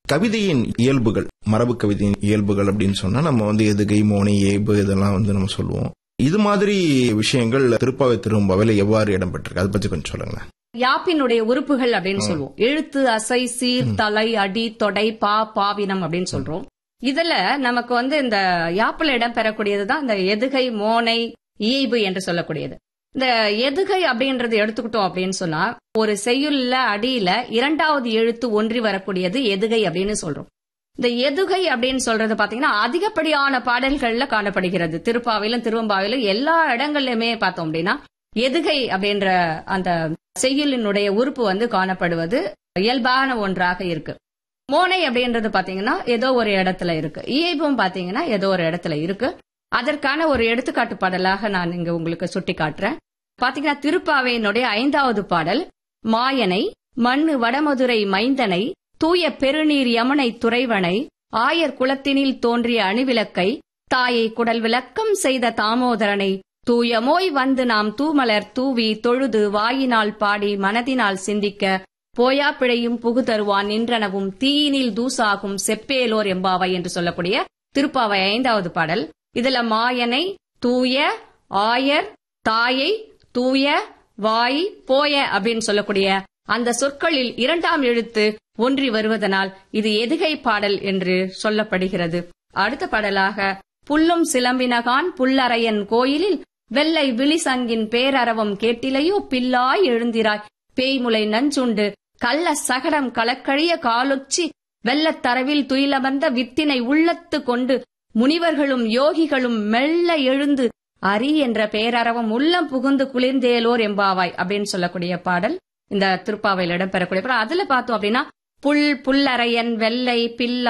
கவிதையின் இயல்புகள் மரபு கவிதையின் இயல்புகள் அப்படின்னு சொன்னா நம்ம வந்து எதுகை மோனை ஏபு இதெல்லாம் வந்து நம்ம சொல்லுவோம் இது மாதிரி விஷயங்கள் திருப்பாவை திரும்பாவில எவ்வாறு இடம்பெற்றிருக்கு அதை பத்தி கொஞ்சம் சொல்லுங்களேன் யாப்பினுடைய உறுப்புகள் அப்படின்னு சொல்லுவோம் எழுத்து அசை சீர் தலை அடி தொடை பா பாவினம் அப்படின்னு சொல்றோம் இதுல நமக்கு வந்து இந்த யாப்பில் இடம் பெறக்கூடியதுதான் இந்த எதுகை மோனை இயைபு என்று சொல்லக்கூடியது இந்த எதுகை அப்படின்றது எடுத்துக்கிட்டோம் அப்படின்னு சொன்னா ஒரு செய்யுள்ள அடியில இரண்டாவது எழுத்து ஒன்றி வரக்கூடியது எதுகை அப்படின்னு சொல்றோம் இந்த எதுகை அப்படின்னு சொல்றது பாத்தீங்கன்னா அதிகப்படியான பாடல்கள்ல காணப்படுகிறது திருப்பாவிலும் திருவம்பாவிலும் எல்லா இடங்கள்லயுமே பார்த்தோம் அப்படின்னா எதுகை அப்படின்ற அந்த செய்யுளினுடைய உறுப்பு வந்து காணப்படுவது இயல்பான ஒன்றாக இருக்கு மோனை அப்படின்றது பாத்தீங்கன்னா ஏதோ ஒரு இடத்துல இருக்கு இயைபும் பாத்தீங்கன்னா ஏதோ ஒரு இடத்துல இருக்கு அதற்கான ஒரு எடுத்துக்காட்டு பாடலாக நான் இங்க உங்களுக்கு சுட்டி காட்டுறேன் பாத்தீங்கன்னா திருப்பாவையினுடைய ஐந்தாவது பாடல் மாயனை மண்ணு வடமதுரை மைந்தனை தூய பெருநீர் யமுனை துறைவனை ஆயர் குலத்தினில் தோன்றிய அணிவிளக்கை தாயை குடல் விளக்கம் செய்த தாமோதரனை தூயமோய் வந்து நாம் தூமலர் தூவி தொழுது வாயினால் பாடி மனதினால் சிந்திக்க போயா பிழையும் புகு தருவான் நின்றனவும் தீயினில் தூசாகும் செப்பேலோர் எம்பாவை என்று சொல்லக்கூடிய திருப்பாவை ஐந்தாவது பாடல் இதுல மாயனை தூய ஆயர் தாயை தூய வாய் போய அப்படின்னு சொல்லக்கூடிய அந்த சொற்களில் இரண்டாம் எழுத்து ஒன்றி வருவதனால் இது எதுகை பாடல் என்று சொல்லப்படுகிறது அடுத்த பாடலாக புல்லும் சிலம்பினகான் புல்லறையன் கோயிலில் வெள்ளை விழிசங்கின் பேரரவம் கேட்டிலையோ பில்லாய் எழுந்திராய் பேய்முலை நஞ்சுண்டு கள்ள சகடம் கலக்கழிய காலொச்சி வெள்ளத்தரவில் துயிலமர்ந்த வித்தினை உள்ளத்து கொண்டு முனிவர்களும் யோகிகளும் மெல்ல எழுந்து அரி என்ற பேரரவம் உள்ளம் புகுந்து குளிர்ந்தேலோர் எம்பாவாய் அப்படின்னு சொல்லக்கூடிய பாடல் இந்த திருப்பாவையில் இடம்பெறக்கூடிய பாடல் அதுல பார்த்தோம் அப்படின்னா புல் புல்லறையன் வெள்ளை பில்லா